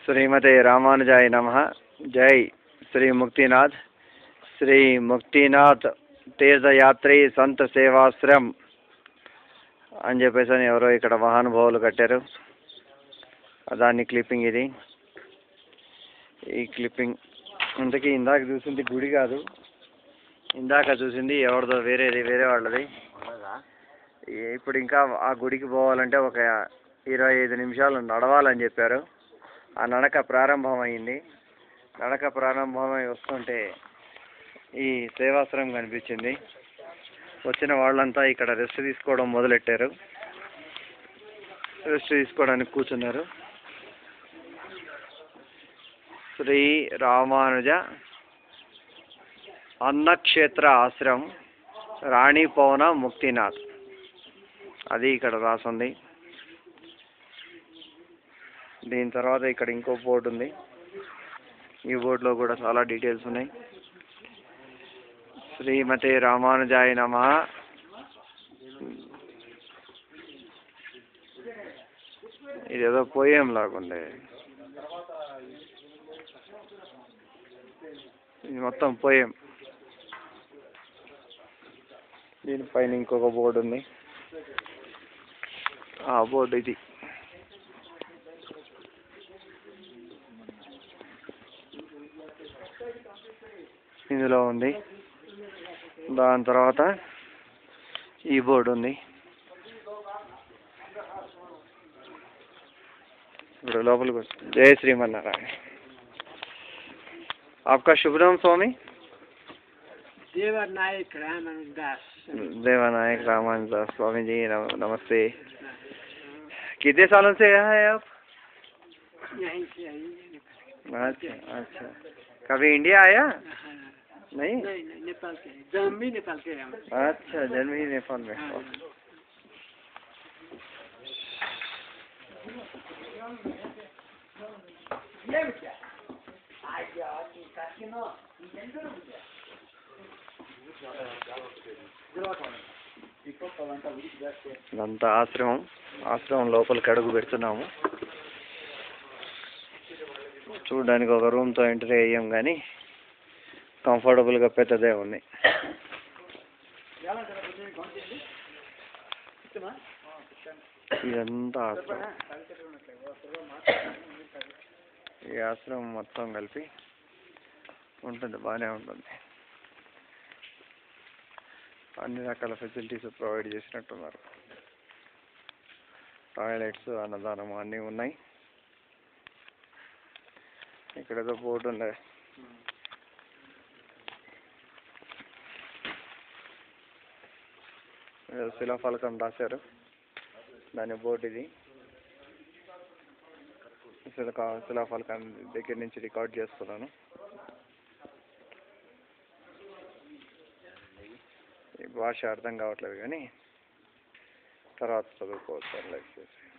శ్రీమతే రామానుజాయ నమ జై శ్రీ ముక్తినాథ్ శ్రీ ముక్తినాథ్ తీర్థయాత్రి సంత సేవాశ్రమ్ అని చెప్పేసి అని ఎవరో ఇక్కడ మహానుభావులు కట్టారు దాన్ని క్లిప్పింగ్ ఇది ఈ క్లిప్పింగ్ ఇంతకీ ఇందాక చూసింది గుడి కాదు ఇందాక చూసింది ఎవరిదో వేరేది వేరే వాళ్ళది ఇప్పుడు ఇంకా ఆ గుడికి పోవాలంటే ఒక ఇరవై ఐదు నిమిషాలు నడవాలని చెప్పారు ఆ నడక ప్రారంభమైంది నడక ప్రారంభమై వస్తుంటే ఈ సేవాశ్రమం కనిపించింది వచ్చిన వాళ్ళంతా ఇక్కడ రెస్ట్ తీసుకోవడం మొదలెట్టారు రెస్ట్ తీసుకోవడానికి కూర్చున్నారు శ్రీ రామానుజ అన్నక్షేత్ర ఆశ్రమం రాణి పవన ముక్తినాథ్ అది ఇక్కడ రాసుంది దీని తర్వాత ఇక్కడ ఇంకో బోర్డు ఉంది ఈ బోర్డులో కూడా చాలా డీటెయిల్స్ ఉన్నాయి శ్రీమతి రామానుజాయ నమ ఇదేదో పోయేం లాగుంది ఇది మొత్తం పోయేం దీనిపైన ఇంకొక బోర్డు ఉంది ఆ బోర్డు ఇది ఇందులో ఉంది దాని తర్వాత ఈ బోర్డు ఉంది ఇప్పుడు లోపలికి వస్తుంది జయ శ్రీమన్నారాయణ आपका शुभ नाम स्वामी देवर नायक रामानंद दास देवानायक रामानंद दास स्वामी जी नम, नमस्ते कितने सालों से यहाँ है आप यहीं से आई अच्छा अच्छा कभी इंडिया आया हाँ। नहीं नहीं नहीं नेपाल से जन्म भी नेपाल से है हम अच्छा जन्म ही नेपाल में हाँ, हाँ। ఇదంతా ఆశ్రమం ఆశ్రమం లోపలికి అడుగు పెడుతున్నాము చూడడానికి ఒక రూమ్తో ఎంట్రీ అయ్యాం కానీ కంఫర్టబుల్గా పెద్దదే ఉంది ఇదంతా ఆశ్రమం ఈ ఆశ్రమం మొత్తం కలిపి ఉంటుంది బాగానే ఉంటుంది అన్ని రకాల ఫెసిలిటీస్ ప్రొవైడ్ చేసినట్టున్నారు టాయిలెట్స్ అన్నదానం అన్నీ ఉన్నాయి ఇక్కడ ఏదో బోర్డు ఉంది ఏదో శిలాఫలకం రాశారు దాని బోర్డు ఇది శిలక శిలాఫలకం దగ్గర నుంచి రికార్డ్ చేస్తున్నాను ఈ భాష అర్థం కావట్లేదు కానీ తర్వాత చదువుకోవచ్చు లైక్ చేసి